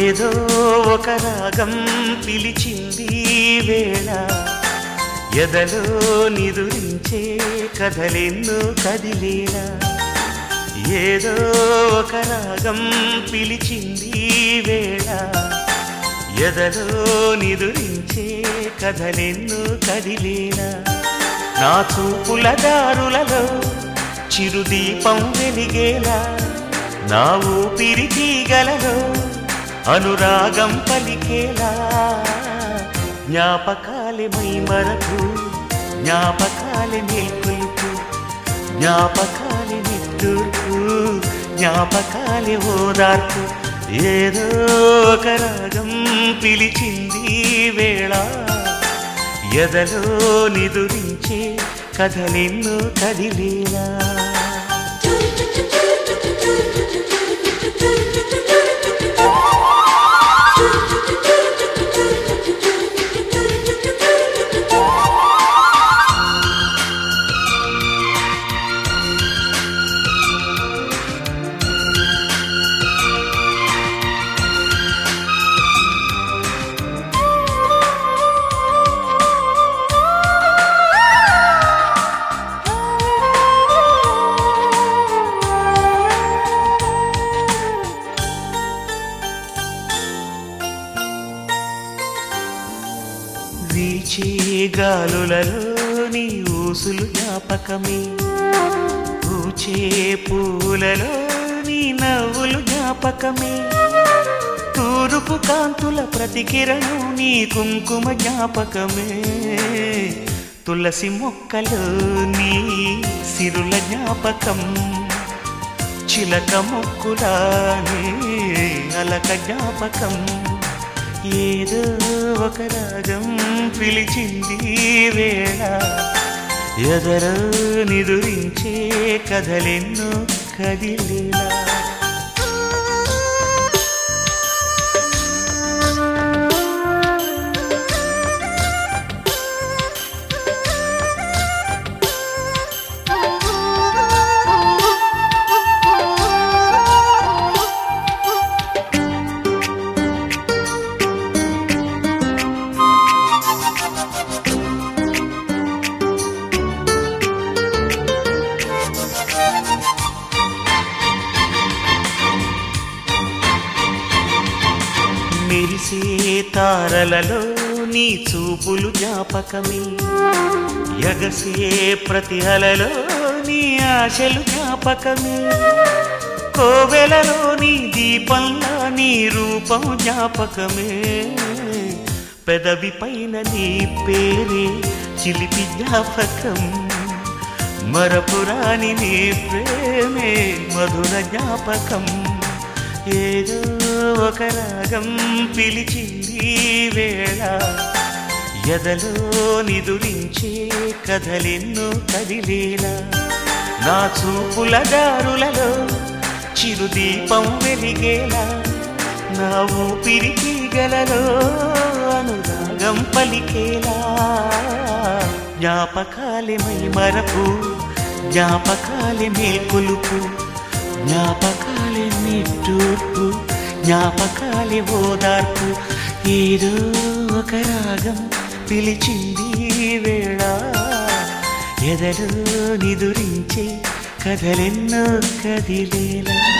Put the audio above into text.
ఏదో ఒక రాగం పిలిచింది వేళ ఎదలో నిదురించే కథలెన్నో కదిలేలా ఏదో ఒక రాగం పిలిచింది వేళ ఎదలో నిదురించే కథలెన్నో కదిలేలా నా చూపుల దారులలో చిరుదీపం వెలిగేలా నా ఊపిరి తీగలలో అనురాగం పలికేలా జ్ఞాపకాలే మై మరకు జ్ఞాపకాలే మేల్కొలుపు జ్ఞాపకాలే నిట్టూర్పు జ్ఞాపకాలే ఓదార్పు ఏదో ఒక రాగం పిలిచింది వేళ ఎదలో నిదురించే కథలెన్నో కదిలేలా వీచే గాలులలో నీ ఊసులు జ్ఞాపకమే పూచే పూలలో నీ నవ్వులు జ్ఞాపకమే తూరుపు కాంతుల ప్రతికిరణం నీ కుంకుమ జ్ఞాపకమే తులసి మొక్కలో నీ సిరుల జ్ఞాపకం చిలక మొక్కులానే అలక జ్ఞాపకం ఏదో ఒక రాగం పిలిచింది వేళ ఎదరో నిదురించే కథలెన్నో కదిలేలా మెరిసే తారలలో నీ చూపులు జ్ఞాపకమే ఎగసే ప్రతి అలలో నీ ఆశలు జ్ఞాపకమే కోవెలలో నీ దీపంలా నీ రూపం జ్ఞాపకమే పెదవి పైన నీ పేరే చిలిపి జ్ఞాపకం మరపురాని నీ ప్రేమే మధుర జ్ఞాపకం ఏదో ఒక రాగం పిలిచింది వేళ ఎదలో నిదురించే కథలెన్నో కదిలేలా నా చూపుల దారులలో చిరుదీపం వెలిగేలా నా ఊపిరి తీగలలో అనురాగం పలికేలా జ్ఞాపకాలే మై మరపు జ్ఞాపకాలే మేల్కొలుపు జ్ఞాపకాలే నిట్టూర్పు జ్ఞాపకాలే ఓదార్పు ఏదో ఒక రాగం పిలిచింది వేళ ఎదలో నిదురించే కథలెన్నో కదిలేలా